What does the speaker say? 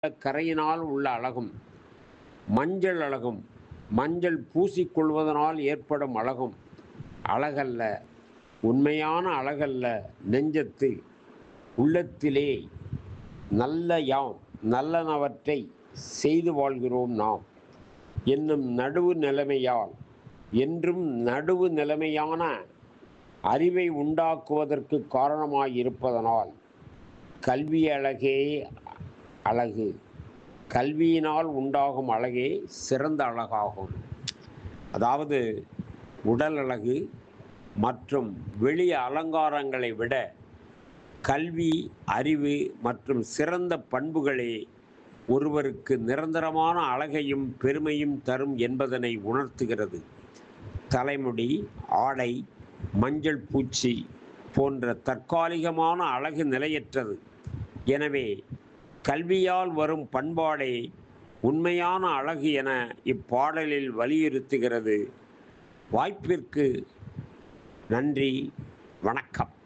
கரையினால் உள்ள அழகும் மஞ்சள் அழகும் மஞ்சள் பூசிக்கொள்வதனால் ஏற்படும் அழகும் அழகல்ல உண்மையான அழகல்ல நெஞ்சத்து உள்ளத்திலே நல்ல யாம் நல்லனவற்றை செய்து வாழ்கிறோம் நாம் என்னும் நடுவு நிலைமையால் என்றும் நடுவு நிலைமையான அறிவை உண்டாக்குவதற்கு காரணமாயிருப்பதனால் கல்வி அழகே அழகு கல்வியினால் உண்டாகும் அழகே சிறந்த அழகாகும் அதாவது உடல் அழகு மற்றும் வெளி அலங்காரங்களை விட கல்வி அறிவு மற்றும் சிறந்த பண்புகளே ஒருவருக்கு நிரந்தரமான அழகையும் பெருமையும் தரும் என்பதனை உணர்த்துகிறது தலைமுடி ஆடை மஞ்சள் பூச்சி போன்ற தற்காலிகமான அழகு நிலையற்றது எனவே கல்வியால் வரும் பண்பாடே உண்மையான அழகு என இப்பாடலில் வலியுறுத்துகிறது வாய்ப்பிற்கு நன்றி வணக்கம்